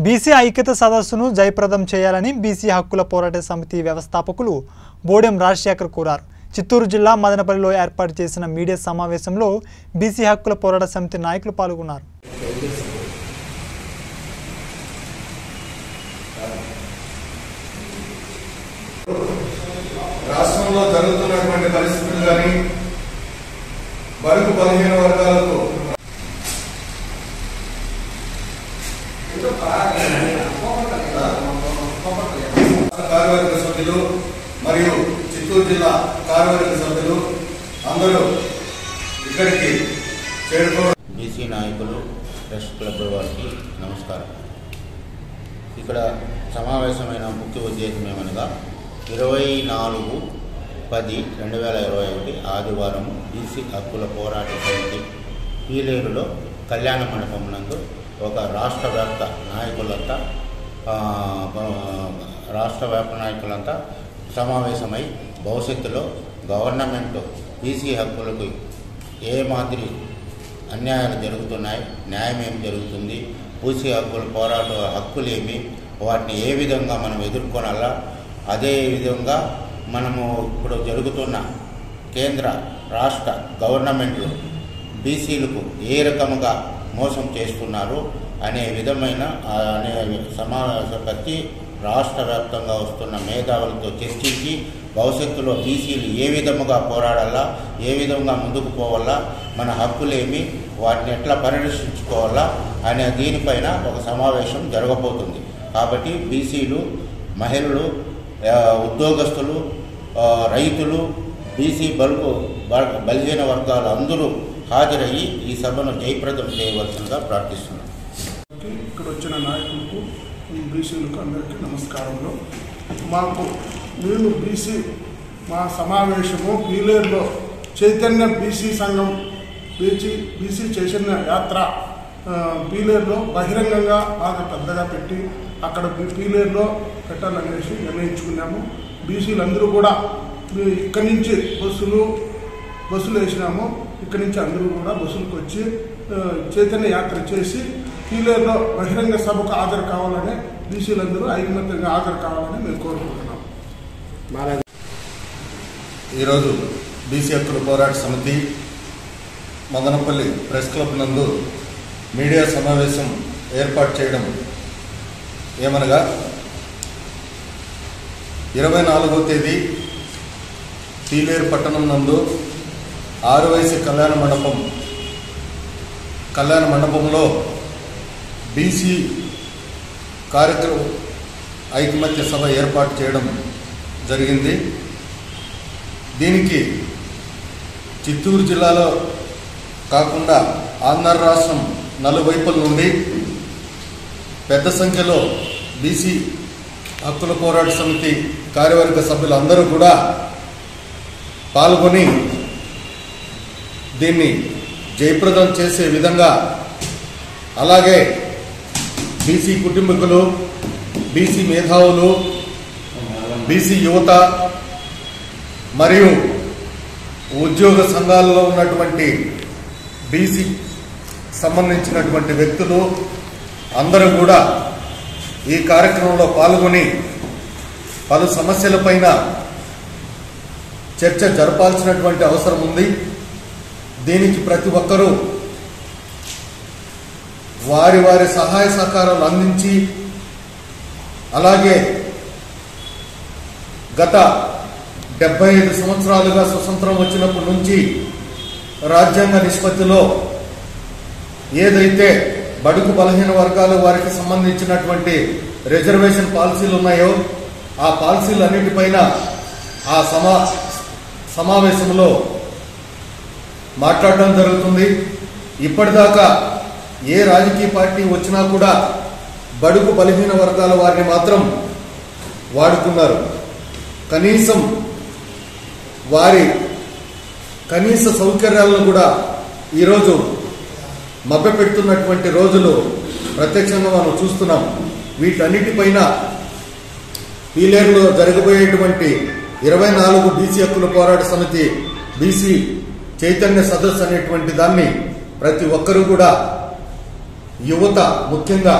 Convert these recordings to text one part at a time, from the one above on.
BC ఐక్యత సదస్సును జయప్రదం చేయాలని బీసీ హక్కుల పోరాట సమితి వ్యవస్థాపకులు బోడెం రాజశేఖర్ కోరారు చిత్తూరు జిల్లా మదనపల్లిలో ఏర్పాటు చేసిన మీడియా సమావేశంలో బీసీ హక్కుల పోరాట సమితి నాయకులు పాల్గొన్నారు రాష్ట్రంలో జరుగుతున్నటువంటి పరిస్థితులు కానీ బడుగు బలహీన వర్గాలకు కార్యవర్గ సభ్యులు మరియు చిత్తూరు జిల్లా కార్యవర్గ సభ్యులు అందరూ ఇక్కడికి చేరుకోవడం బీసీ నాయకులు ప్రెస్ క్లబ్ వారికి నమస్కారం ఇక్కడ సమావేశమైన ముఖ్య ఉద్దేశం ఏమనగా ఇరవై నాలుగు పది రెండు వేల ఇరవై ఒకటి ఆదివారం బీసీ హక్కుల పోరాట సమితి పీలేరులో కళ్యాణ మండపం నందు ఒక రాష్ట్ర వ్యాప్త నాయకులంతా ఆ, బ- రాష్ట్ర వ్యాప్త నాయకులంతా సమావేశమై భవిష్యత్తులో గవర్నమెంట్ బీసీ హక్కులకు ఏ మాదిరి అన్యాయాలు జరుగుతున్నాయి న్యాయం ఏం జరుగుతుంది పూసీ హక్కుల పోరాట హక్కులేమి వాటిని ఏ విధంగా మనం ఎదుర్కొనాలా అదే విధంగా మనము ఇప్పుడు జరుగుతున్న కేంద్ర రాష్ట్ర గవర్నమెంట్లు బీసీలకు ఏ రకముగా మోసం చేస్తున్నారు అనే విధమైన ఆ, అనే సమావేశ ప్రతి రాష్ట్ర వ్యాప్తంగా వస్తున్న మేధావులతో చర్చించి భవిష్యత్తులో బీసీలు ఏ విధముగా పోరాడాలా ఏ విధంగా ముందుకు పోవాలా మన హక్కులేమి వాటిని ఎట్లా పరిరక్షించుకోవాలా అనే దీనిపైన ఒక సమావేశం జరగబోతుంది కాబట్టి బీసీలు మహిళలు ఆ, ఉద్యోగస్తులు ఆ, రైతులు బీసీ బలుపు బ- బలహీన వర్గాలు అందరూ హాజరయ్యి ఈ సభను జయప్రదం చేయవలసిందిగా ప్రార్థిస్తున్నాను ఇక్కడ వచ్చిన నాయకులకు బీసీలకు అందరికీ నమస్కారములు మాకు మేము బీసీ మా సమావేశము పీలేరులో చైతన్య బీసీ సంఘం బీసీ బీసీ చైతన్య యాత్ర ఆ, పీలేరులో బహిరంగంగా బాగా పెద్దగా పెట్టి అక్కడ పీ- పీలేరులో పెట్టాలనేసి నిర్ణయించుకున్నాము బీసీలందరూ కూడా మీ ఇక్కడి నుంచి బస్సులు బస్సులు వేసినాము ఇక్కడి నుంచి అందరూ కూడా బస్సులకు వచ్చి ఆ, చైతన్య యాత్ర చేసి పీలేరులో బహిరంగ సభకు హాజరు కావాలని బీసీలందరూ ఐకమత్యంగా హాజరు కావాలని మేము కోరుకుంటున్నాం ఈరోజు బీసీ హక్కుల పోరాట సమితి మదనపల్లి ప్రెస్ క్లబ్ నందు మీడియా సమావేశం ఏర్పాటు చేయడం ఏమనగా ఇరవై నాలుగో తేదీ పీలేరు పట్టణం నందు ఆరు వయసు కళ్యాణ మండపం కళ్యాణ మండపంలో బీసీ కార్యక్రమం ఐకమత్య సభ ఏర్పాటు చేయడం జరిగింది దీనికి చిత్తూరు జిల్లాలో కాకుండా ఆంధ్ర రాష్ట్రం నలువైపుల నుండి పెద్ద సంఖ్యలో బీసీ హక్కుల పోరాట సమితి కార్యవర్గ సభ్యులందరూ కూడా పాల్గొని దీన్ని జయప్రదం చేసే విధంగా అలాగే బీసీ కుటుంబీకులు బీసీ మేధావులు బీసీ యువత మరియు ఉద్యోగ సంఘాలలో ఉన్నటువంటి బీసీ సంబంధించినటువంటి వ్యక్తులు అందరూ కూడా ఈ కార్యక్రమంలో పాల్గొని పలు సమస్యలపైన చర్చ జరపాల్సినటువంటి అవసరం ఉంది దీనికి ప్రతి ఒక్కరూ వారి వారి సహాయ సహకారాలు అందించి అలాగే గత డెబ్బై ఐదు సంవత్సరాలుగా స్వతంత్రం వచ్చినప్పటి నుంచి రాజ్యాంగ నిష్పత్తిలో ఏదైతే బడుగు బలహీన వర్గాలు వారికి సంబంధించినటువంటి రిజర్వేషన్ పాలసీలు ఉన్నాయో ఆ పాలసీలు అన్నిటిపైన ఆ సమా సమావేశంలో మాట్లాడడం జరుగుతుంది ఇప్పటిదాకా ఏ రాజకీయ పార్టీ వచ్చినా కూడా బడుగు బలహీన వర్గాల వారిని మాత్రం వాడుకున్నారు కనీసం వారి కనీస సౌకర్యాలను కూడా ఈరోజు మభ్యపెడుతున్నటువంటి రోజులు ప్రత్యక్షంగా మనం చూస్తున్నాం వీటన్నిటిపైన పీలేరులో జరగబోయేటువంటి ఇరవై నాలుగు బీసీ హక్కుల పోరాట సమితి బీసీ చైతన్య సదస్సు అనేటువంటి దాన్ని ప్రతి ఒక్కరూ కూడా యువత ముఖ్యంగా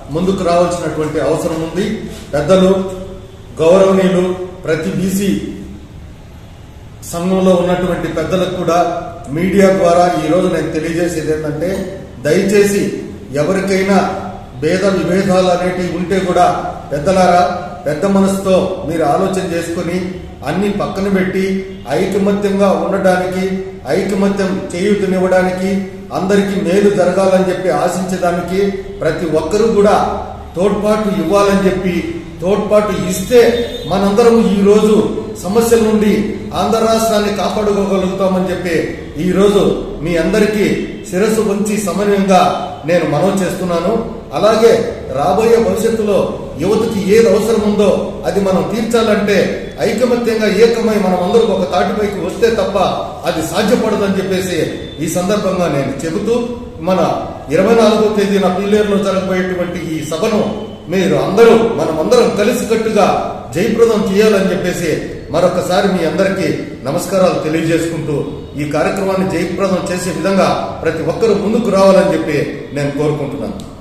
ముందుకు రావాల్సినటువంటి అవసరం ఉంది పెద్దలు గౌరవనీయులు ప్రతి బీసీ సంఘంలో ఉన్నటువంటి పెద్దలకు కూడా మీడియా ద్వారా ఈ రోజు నేను తెలియజేసేది ఏంటంటే దయచేసి ఎవరికైనా భేద విభేదాలు అనేటివి ఉంటే కూడా పెద్దలారా పెద్ద మనసుతో మీరు ఆలోచన చేసుకుని అన్ని పక్కన పెట్టి ఐకమత్యంగా ఉండడానికి ఐకమత్యం చేయూతనివ్వడానికి అందరికీ మేలు జరగాలని చెప్పి ఆశించడానికి ప్రతి ఒక్కరూ కూడా తోడ్పాటు ఇవ్వాలని చెప్పి తోడ్పాటు ఇస్తే మనందరం ఈ రోజు సమస్యల నుండి ఆంధ్ర రాష్ట్రాన్ని కాపాడుకోగలుగుతామని చెప్పి ఈ రోజు మీ అందరికీ శిరస్సు వంచి సమన్వయంగా నేను మనవి చేస్తున్నాను అలాగే రాబోయే భవిష్యత్తులో యువతకి ఏది అవసరం ఉందో అది మనం తీర్చాలంటే ఐకమత్యంగా ఏకమై మనం అందరూ ఒక తాటిపైకి వస్తే తప్ప అది సాధ్యపడదని చెప్పేసి ఈ సందర్భంగా నేను చెబుతూ మన ఇరవై నాలుగో తేదీన పీలేరులో జరగబోయేటువంటి ఈ సభను మీరు అందరూ మనం అందరం కలిసికట్టుగా జయప్రదం చేయాలని చెప్పేసి మరొకసారి మీ అందరికీ నమస్కారాలు తెలియజేసుకుంటూ ఈ కార్యక్రమాన్ని జయప్రదం చేసే విధంగా ప్రతి ఒక్కరూ ముందుకు రావాలని చెప్పి నేను కోరుకుంటున్నాను